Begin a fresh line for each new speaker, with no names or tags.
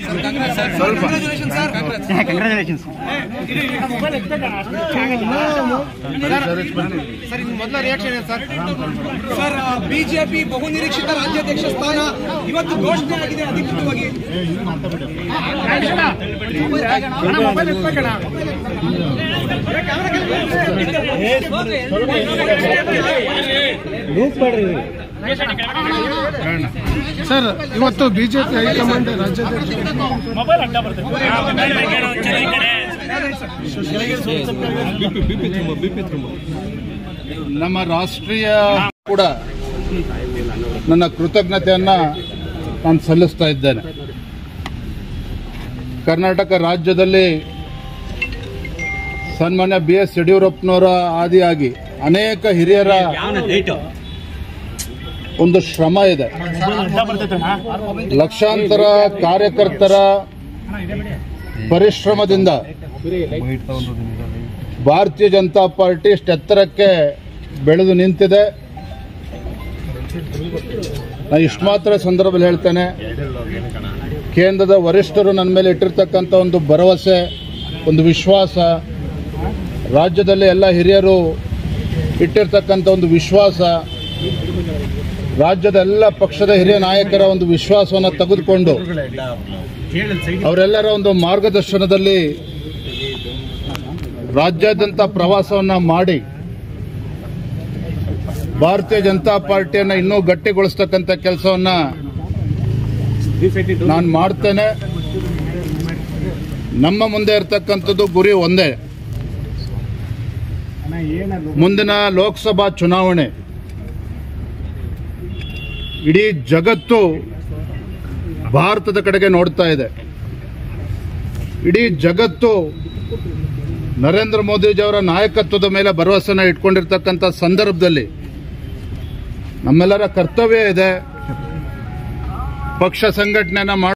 congratulations
sir ಇನ್ನು ಮೊದಲ reaction ಏನು ಸರ್ ಸರ್ ಬಿಜೆಪಿ ಬಹುನಿರೀಕ್ಷಿತ ರಾಜ್ಯಾಧ್ಯಕ್ಷ ಸ್ಥಾನ ಇವತ್ತು ಘೋಷಣೆ ಆಗಿದೆ ಅಧಿಕೃತವಾಗಿ
ಸರ್ ಇವತ್ತು ಬಿಜೆಪಿ ಹೈಕಮಾಂಡ್ ರಾಜ್ಯಾಧ್ಯಕ್ಷ
ನಮ್ಮ ರಾಷ್ಟ್ರೀಯ ಕೂಡ ನನ್ನ ಕೃತಜ್ಞತೆಯನ್ನ ನಾನು ಸಲ್ಲಿಸ್ತಾ ಇದ್ದೇನೆ ಕರ್ನಾಟಕ ರಾಜ್ಯದಲ್ಲಿ ಸನ್ಮಾನ್ಯ ಬಿ ಎಸ್ ಯಡಿಯೂರಪ್ಪನವರ ಆದಿಯಾಗಿ ಅನೇಕ ಹಿರಿಯರ ಒಂದು ಶ್ರಮ ಇದೆ ಲಕ್ಷಾಂತರ ಕಾರ್ಯಕರ್ತರ ಪರಿಶ್ರಮದಿಂದ ಭಾರತೀಯ ಜನತಾ ಪಾರ್ಟಿ ಇಷ್ಟು ಎತ್ತರಕ್ಕೆ ಬೆಳೆದು ನಿಂತಿದೆ ನಾನು ಇಷ್ಟು ಮಾತ್ರ ಸಂದರ್ಭದಲ್ಲಿ ಹೇಳ್ತೇನೆ ಕೇಂದ್ರದ ವರಿಷ್ಠರು ನನ್ನ ಮೇಲೆ ಇಟ್ಟಿರ್ತಕ್ಕಂಥ ಒಂದು ಭರವಸೆ ಒಂದು ವಿಶ್ವಾಸ ರಾಜ್ಯದಲ್ಲಿ ಎಲ್ಲ ಹಿರಿಯರು ಇಟ್ಟಿರ್ತಕ್ಕಂಥ ಒಂದು ವಿಶ್ವಾಸ ರಾಜ್ಯದ ಎಲ್ಲ ಪಕ್ಷದ ಹಿರಿಯ ನಾಯಕರ ಒಂದು ವಿಶ್ವಾಸವನ್ನು ತೆಗೆದುಕೊಂಡು ಅವರೆಲ್ಲರ ಒಂದು ಮಾರ್ಗದರ್ಶನದಲ್ಲಿ ರಾಜ್ಯಾದ್ಯಂತ ಪ್ರವಾಸವನ್ನ ಮಾಡಿ ಭಾರತೀಯ ಜನತಾ ಪಾರ್ಟಿಯನ್ನ ಇನ್ನೂ ಗಟ್ಟಿಗೊಳಿಸ್ತಕ್ಕಂಥ ಕೆಲಸವನ್ನ ನಾನು ಮಾಡ್ತೇನೆ ನಮ್ಮ ಮುಂದೆ ಇರತಕ್ಕಂಥದ್ದು ಗುರಿ ಒಂದೇ ಮುಂದಿನ ಲೋಕಸಭಾ ಚುನಾವಣೆ ಇಡೀ ಜಗತ್ತು ಭಾರತದ ಕಡೆಗೆ ನೋಡ್ತಾ ಇದೆ ಇಡೀ ಜಗತ್ತು ನರೇಂದ್ರ ಮೋದಿಜಿಯವರ ನಾಯಕತ್ವದ ಮೇಲೆ ಭರವಸೆನ ಇಟ್ಕೊಂಡಿರ್ತಕ್ಕಂಥ ಸಂದರ್ಭದಲ್ಲಿ ನಮ್ಮೆಲ್ಲರ ಕರ್ತವ್ಯ ಇದೆ ಪಕ್ಷ ಸಂಘಟನೆಯನ್ನ ಮಾಡಿ